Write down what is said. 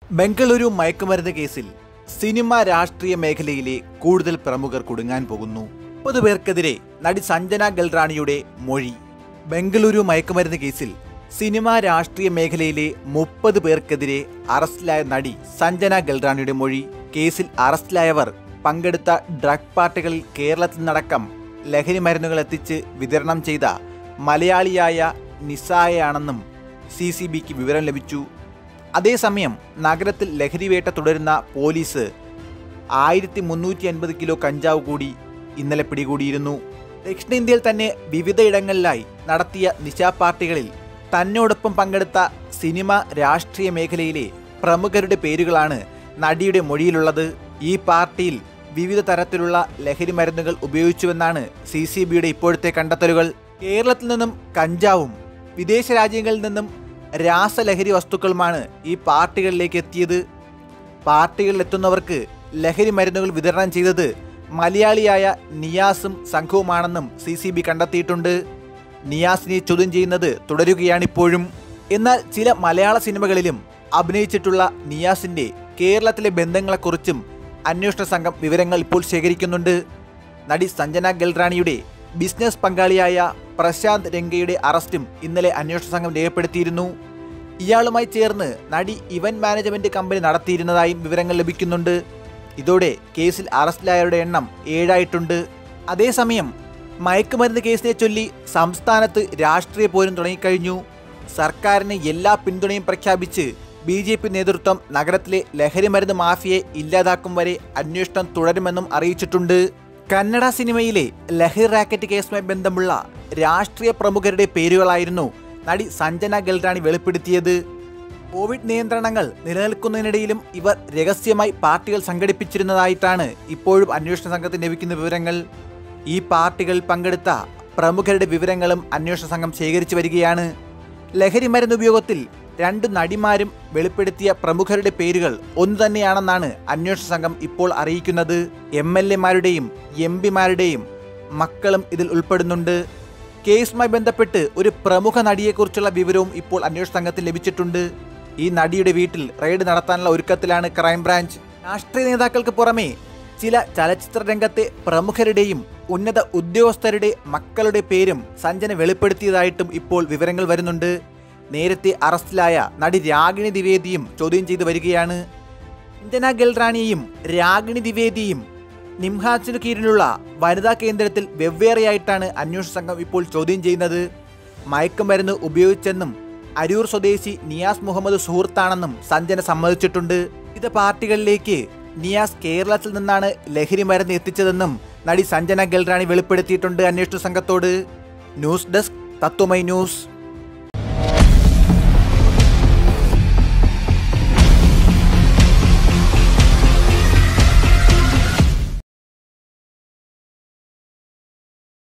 ബംഗളൂരു മയക്കുമരുന്ന് കേസിൽ സിനിമ രാഷ്ട്രീയ മേഖലയിലെ കൂടുതൽ പ്രമുഖർ കുടുങ്ങാൻ പോകുന്നു മുപ്പത് പേർക്കെതിരെ നടി സഞ്ജന ഗൽറാണിയുടെ മൊഴി ബംഗളൂരു മയക്കുമരുന്ന് കേസിൽ സിനിമ രാഷ്ട്രീയ മേഖലയിലെ മുപ്പത് പേർക്കെതിരെ അറസ്റ്റിലായ നടി സഞ്ജന ഗൽറാണിയുടെ മൊഴി കേസിൽ അറസ്റ്റിലായവർ പങ്കെടുത്ത ഡ്രഗ് പാർട്ടികളിൽ കേരളത്തിൽ നിന്നടക്കം ലഹരി മരുന്നുകൾ എത്തിച്ച് വിതരണം ചെയ്ത മലയാളിയായ നിസായയാണെന്നും സി സി ബിക്ക് വിവരം ലഭിച്ചു അതേസമയം നഗരത്തിൽ ലഹരിവേട്ട തുടരുന്ന പോലീസ് ആയിരത്തി മുന്നൂറ്റി അൻപത് കിലോ കഞ്ചാവ് കൂടി ഇന്നലെ പിടികൂടിയിരുന്നു ദക്ഷിണേന്ത്യയിൽ തന്നെ വിവിധയിടങ്ങളിലായി നടത്തിയ നിശാ പാർട്ടികളിൽ തന്നോടൊപ്പം പങ്കെടുത്ത സിനിമ രാഷ്ട്രീയ മേഖലയിലെ പ്രമുഖരുടെ പേരുകളാണ് നടിയുടെ മൊഴിയിലുള്ളത് ഈ പാർട്ടിയിൽ വിവിധ തരത്തിലുള്ള ലഹരി മരുന്നുകൾ ഉപയോഗിച്ചുവെന്നാണ് സി സി ബിയുടെ ഇപ്പോഴത്തെ കണ്ടെത്തലുകൾ കേരളത്തിൽ നിന്നും കഞ്ചാവും വിദേശ രാജ്യങ്ങളിൽ നിന്നും രാസലഹരി വസ്തുക്കളുമാണ് ഈ പാർട്ടികളിലേക്ക് എത്തിയത് പാർട്ടികളിൽ എത്തുന്നവർക്ക് ലഹരി മരുന്നുകൾ വിതരണം ചെയ്തത് മലയാളിയായ നിയാസും സംഘവുമാണെന്നും സി സി ബി കണ്ടെത്തിയിട്ടുണ്ട് നിയാസിനെ ചോദ്യം ചെയ്യുന്നത് തുടരുകയാണിപ്പോഴും എന്നാൽ ചില മലയാള സിനിമകളിലും അഭിനയിച്ചിട്ടുള്ള നിയാസിന്റെ കേരളത്തിലെ ബന്ധങ്ങളെക്കുറിച്ചും അന്വേഷണ സംഘം വിവരങ്ങൾ ഇപ്പോൾ ശേഖരിക്കുന്നുണ്ട് നടി സഞ്ജന ഗൽറാണിയുടെ ബിസിനസ് പങ്കാളിയായ പ്രശാന്ത് രംഗയുടെ അറസ്റ്റും ഇന്നലെ അന്വേഷണ സംഘം രേഖപ്പെടുത്തിയിരുന്നു ഇയാളുമായി ചേർന്ന് നടി ഇവന്റ് മാനേജ്മെന്റ് കമ്പനി നടത്തിയിരുന്നതായും വിവരങ്ങൾ ലഭിക്കുന്നുണ്ട് ഇതോടെ കേസിൽ അറസ്റ്റിലായവരുടെ എണ്ണം ഏഴായിട്ടുണ്ട് അതേസമയം മയക്കുമരുന്ന് കേസിനെ ചൊല്ലി സംസ്ഥാനത്ത് രാഷ്ട്രീയ പോരും തുടങ്ങിക്കഴിഞ്ഞു സർക്കാരിന് എല്ലാ പിന്തുണയും പ്രഖ്യാപിച്ച് ബി ജെ പി നേതൃത്വം നഗരത്തിലെ ലഹരിമരുന്ന് മാഫിയെ ഇല്ലാതാക്കും വരെ അന്വേഷണം തുടരുമെന്നും അറിയിച്ചിട്ടുണ്ട് കന്നഡ സിനിമയിലെ ലഹരി റാക്കറ്റ് കേസുമായി ബന്ധമുള്ള രാഷ്ട്രീയ പ്രമുഖരുടെ പേരുകളായിരുന്നു നടി സഞ്ജന ഗൽറാണി വെളിപ്പെടുത്തിയത് കോവിഡ് നിയന്ത്രണങ്ങൾ നിലനിൽക്കുന്നതിനിടയിലും ഇവർ രഹസ്യമായി പാർട്ടികൾ സംഘടിപ്പിച്ചിരുന്നതായിട്ടാണ് ഇപ്പോഴും അന്വേഷണ സംഘത്തിന് ലഭിക്കുന്ന വിവരങ്ങൾ ഈ പാർട്ടികളിൽ പങ്കെടുത്ത പ്രമുഖരുടെ വിവരങ്ങളും അന്വേഷണ സംഘം ശേഖരിച്ചു വരികയാണ് ലഹരി മരുന്ന് ഉപയോഗത്തിൽ രണ്ട് നടിമാരും വെളിപ്പെടുത്തിയ പ്രമുഖരുടെ പേരുകൾ ഒന്നു തന്നെയാണെന്നാണ് അന്വേഷണ സംഘം ഇപ്പോൾ അറിയിക്കുന്നത് എം എൽ എമാരുടെയും എം പിമാരുടെയും മക്കളും ഇതിൽ ഉൾപ്പെടുന്നുണ്ട് കേസുമായി ബന്ധപ്പെട്ട് ഒരു പ്രമുഖ നടിയെക്കുറിച്ചുള്ള വിവരവും ഇപ്പോൾ അന്വേഷണ സംഘത്തിന് ലഭിച്ചിട്ടുണ്ട് ഈ നടിയുടെ വീട്ടിൽ റെയ്ഡ് നടത്താനുള്ള ഒരുക്കത്തിലാണ് ക്രൈംബ്രാഞ്ച് രാഷ്ട്രീയ നേതാക്കൾക്ക് പുറമെ ചില ചലച്ചിത്ര രംഗത്തെ പ്രമുഖരുടെയും ഉന്നത ഉദ്യോഗസ്ഥരുടെ മക്കളുടെ പേരും സഞ്ജന വെളിപ്പെടുത്തിയതായിട്ടും ഇപ്പോൾ വിവരങ്ങൾ വരുന്നുണ്ട് നേരത്തെ അറസ്റ്റിലായ നടി രാഗിണി ദ്വിവേദിയും ചോദ്യം ചെയ്തു വരികയാണ് അഞ്ജന ഗൽറാണിയെയും രാഗിണി ദ്വിവേദിയും നിംഹാസിനു കീഴിലുള്ള വനിതാ കേന്ദ്രത്തിൽ വെവ്വേറെയായിട്ടാണ് അന്വേഷണ സംഘം ഇപ്പോൾ ചോദ്യം ചെയ്യുന്നത് മയക്കുമരുന്ന് ഉപയോഗിച്ചെന്നും അരൂർ സ്വദേശി നിയാസ് മുഹമ്മദ് സുഹൃത്താണെന്നും സഞ്ജന സമ്മതിച്ചിട്ടുണ്ട് വിവിധ പാർട്ടികളിലേക്ക് നിയാസ് കേരളത്തിൽ നിന്നാണ് ലഹരി മരുന്ന് എത്തിച്ചതെന്നും നടി സഞ്ജന ഗൽറാണി വെളിപ്പെടുത്തിയിട്ടുണ്ട് അന്വേഷണ സംഘത്തോട് ന്യൂസ് ഡെസ്ക് തത്വമൈ ന്യൂസ്